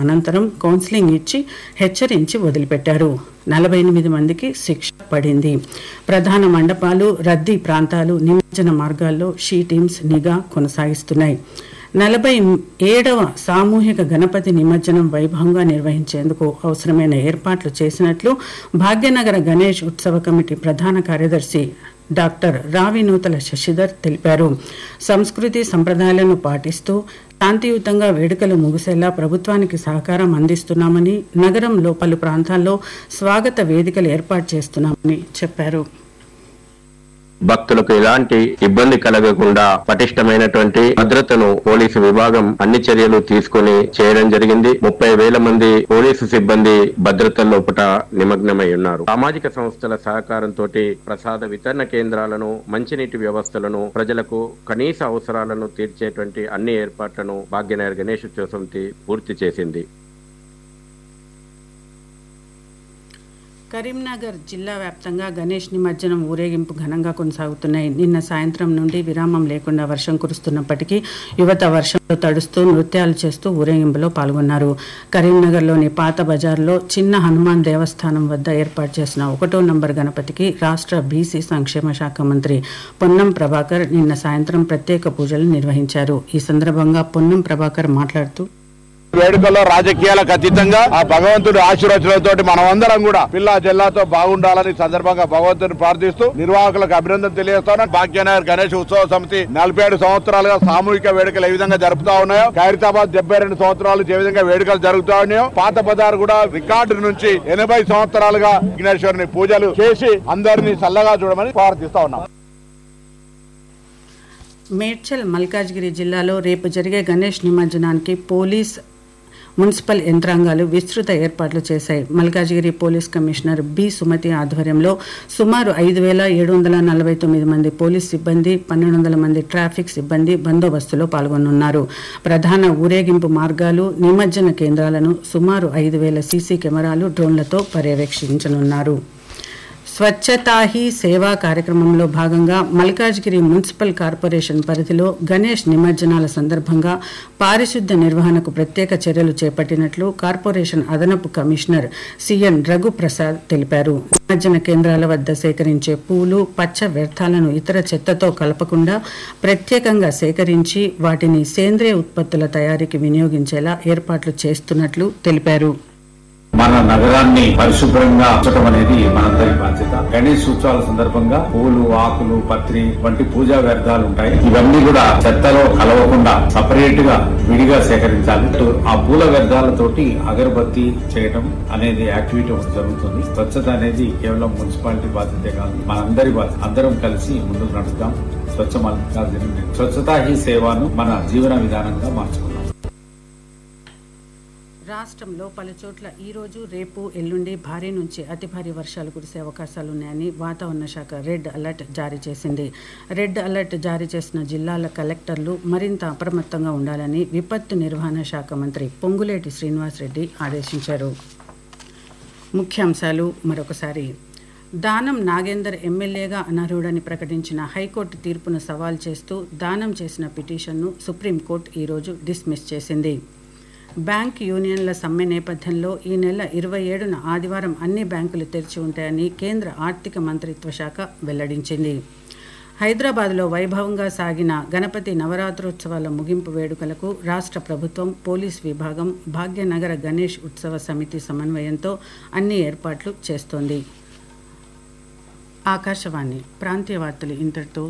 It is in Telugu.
అనంతరం కౌన్సిలింగ్ ఇచ్చి హెచ్చరించి వదిలిపెట్టారు నలభై ఎనిమిది మందికి శిక్ష పడింది ప్రధాన మండపాలు రద్దీ ప్రాంతాలు నిమజ్జన మార్గాల్లో షీ టీమ్స్ నిఘా కొనసాగిస్తున్నాయి నలభై ఏడవ సామూహిక గణపతి నిమజ్జనం వైభవంగా నిర్వహించేందుకు అవసరమైన ఏర్పాట్లు చేసినట్లు భాగ్యనగర గణేష్ ఉత్సవ కమిటీ ప్రధాన కార్యదర్శి డాక్టర్ రావి నూతల శశిధర్ తెలిపారు సంస్కృతి సంప్రదాయాలను పాటిస్తూ శాంతియుతంగా వేడుకలు ముగిసేలా ప్రభుత్వానికి సహకారం అందిస్తున్నామని నగరంలో పలు ప్రాంతాల్లో స్వాగత వేదికలు ఏర్పాటు చేస్తున్నామని చెప్పారు భక్తులకు ఎలాంటి ఇబ్బంది కలగకుండా పటిష్టమైనటువంటి భద్రతను పోలీసు విభాగం అన్ని చర్యలు తీసుకుని చేయడం జరిగింది ముప్పై వేల మంది పోలీసు సిబ్బంది భద్రత లోపల నిమగ్నమై ఉన్నారు సామాజిక సంస్థల సహకారంతో ప్రసాద వితరణ కేంద్రాలను మంచినీటి వ్యవస్థలను ప్రజలకు కనీస అవసరాలను తీర్చేటువంటి అన్ని ఏర్పాట్లను భాగ్యనగర్ గణేష్ ఉత్సవ సమితి పూర్తి చేసింది కరీంనగర్ జిల్లా వ్యాప్తంగా గణేష్ నిమజ్జనం ఊరేగింపు ఘనంగా కొనసాగుతున్నాయి నిన్న సాయంత్రం నుండి విరామం లేకుండా వర్షం కురుస్తున్నప్పటికీ యువత వర్షంలో తడుస్తూ నృత్యాలు చేస్తూ ఊరేగింపులో పాల్గొన్నారు కరీంనగర్లోని పాత బజార్లో చిన్న హనుమాన్ దేవస్థానం వద్ద ఏర్పాటు చేసిన ఒకటో నంబర్ గణపతికి రాష్ట్ర బీసీ సంక్షేమ శాఖ మంత్రి పొన్నం ప్రభాకర్ నిన్న సాయంత్రం ప్రత్యేక పూజలు నిర్వహించారు ఈ సందర్భంగా పొన్నం ప్రభాకర్ మాట్లాడుతూ వేడుకల్లో రాజకీయాలకు అతీతంగా ఆ భగవంతుడి ఆశీర్వచనాలతో మనమందరం కూడా పిల్ల జిల్లాతో బాగుండాలని సందర్భంగా భగవంతుని ప్రార్థిస్తూ నిర్వాహకులకు అభినందన తెలియజేస్తాను భాగ్యనగర్ గణేష్ ఉత్సవ సమితి నలభై ఏడు సంవత్సరాలుగా సామూహిక వేడుకలు ఏ విధంగా జరుపుతా ఉన్నాయో ఖైరతాబాద్ డెబ్బై రెండు సంవత్సరాలు ఏ విధంగా వేడుకలు జరుగుతా ఉన్నాయో పాత బజార్ కూడా రికార్డు నుంచి ఎనభై సంవత్సరాలుగా విఘ్నేశ్వరుని పూజలు చేసి అందరినీ చల్లగా చూడమని ప్రార్థిస్తా ఉన్నాం మేడ్చల్ మల్కాజ్గిరి జిల్లాలో రేపు జరిగే గణేష్ నిమజ్జనానికి పోలీస్ మున్సిపల్ యంత్రాంగాలు విస్తృత ఏర్పాట్లు చేశాయి Malkajgiri police commissioner B Sumathi ఆధ్వర్యంలో సుమారు ఐదు వేల ఏడు వందల నలభై తొమ్మిది మంది పోలీస్ సిబ్బంది పన్నెండు వందల మంది ట్రాఫిక్ సిబ్బంది బందోబస్తులో పాల్గొనున్నారు ప్రధాన ఊరేగింపు మార్గాలు నిమజ్జన కేంద్రాలను సుమారు ఐదు వేల సీసీ కెమెరాలు డ్రోన్లతో పర్యవేక్షించనున్నారు స్వచ్ఛతా హీ సేవా కార్యక్రమంలో భాగంగా మల్కాజ్గిరి మున్సిపల్ కార్పొరేషన్ పరిధిలో గణేష్ నిమజ్జనాల సందర్భంగా పారిశుద్ధ్య నిర్వహణకు ప్రత్యేక చర్యలు చేపట్టినట్లు కార్పొరేషన్ అదనపు కమిషనర్ సిఎన్ రఘుప్రసాద్ తెలిపారు నిమజ్జన కేంద్రాల వద్ద సేకరించే పూలు పచ్చ వ్యర్థాలను ఇతర చెత్తతో కలపకుండా ప్రత్యేకంగా సేకరించి వాటిని సేంద్రియ ఉత్పత్తుల తయారీకి వినియోగించేలా ఏర్పాట్లు చేస్తున్నట్లు తెలిపారు మన నగరాన్ని పరిశుభ్రంగా ఉంచడం అనేది మనందరి బాధ్యత గణేష్ ఉత్సవాల సందర్భంగా పూలు ఆకులు పత్రి వంటి పూజా వ్యర్థాలు ఉంటాయి ఇవన్నీ కూడా చెత్తలో కలవకుండా సపరేట్ గా విడిగా సేకరించాలి ఆ పూల వ్యర్థాలతోటి అగరబత్తి చేయడం అనేది యాక్టివిటీ ఒకటి జరుగుతుంది స్వచ్ఛత అనేది కేవలం మున్సిపాలిటీ బాధ్యతే కాదు మనందరి బాధ్యత అందరం కలిసి ముందుకు నడుద్దాం స్వచ్ఛ మల్లికార్జున స్వచ్ఛతా హీ సేవను మన జీవన విధానంగా మార్చుకుందాం రాష్ట్రంలో పలు చోట్ల ఈ రోజు రేపు ఎల్లుండి భారీ నుంచి అతి భారీ వర్షాలు కురిసే అవకాశాలున్నాయని వాతావరణ శాఖ రెడ్ అలర్ట్ జారీ చేసింది రెడ్ అలర్ట్ జారీ చేసిన జిల్లాల కలెక్టర్లు మరింత అప్రమత్తంగా ఉండాలని విపత్తు నిర్వహణ శాఖ మంత్రి పొంగులేటి శ్రీనివాసరెడ్డి ఆదేశించారు ముఖ్యాంశాలు మరొకసారి దానం నాగేందర్ ఎమ్మెల్యేగా అనర్హుడని ప్రకటించిన హైకోర్టు తీర్పును సవాల్ చేస్తూ దానం చేసిన పిటిషన్ను సుప్రీంకోర్టు ఈరోజు డిస్మిస్ చేసింది బ్యాంక్ యూనియన్ల సమ్మె నేపథ్యంలో ఈ నెల ఇరవై ఏడున ఆదివారం అన్ని బ్యాంకులు తెరిచి ఉంటాయని కేంద్ర ఆర్థిక మంత్రిత్వ శాఖ వెల్లడించింది హైదరాబాద్లో వైభవంగా సాగిన గణపతి నవరాత్రోత్సవాల ముగింపు వేడుకలకు రాష్ట్ర ప్రభుత్వం పోలీస్ విభాగం భాగ్యనగర గణేష్ ఉత్సవ సమితి సమన్వయంతో అన్ని ఏర్పాట్లు చేస్తోంది ఆకాశవాణి ప్రాంతీయ వార్తలు ఇంతటితో